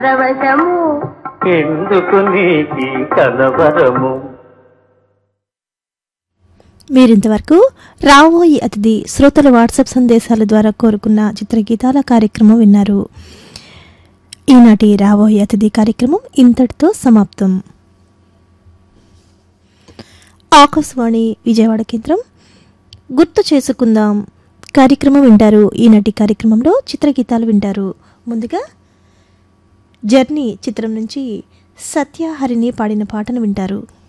పరవశము ఎందుకు నీకి కలవరము మీరింతవరకు రాబోయి అతిథి శ్రోతల వాట్సాప్ సందేశాల ద్వారా కోరుకున్న చిత్రగీతాల కార్యక్రమం విన్నారు ఈనాటి రాబోయే అతిథి కార్యక్రమం ఇంతటితో సమాప్తం ఆకాశవాణి విజయవాడ కేంద్రం గుర్తు చేసుకుందాం కార్యక్రమం వింటారు ఈనాటి కార్యక్రమంలో చిత్రగీతాలు వింటారు ముందుగా జర్నీ చిత్రం నుంచి సత్యహరిని పాడిన పాటను వింటారు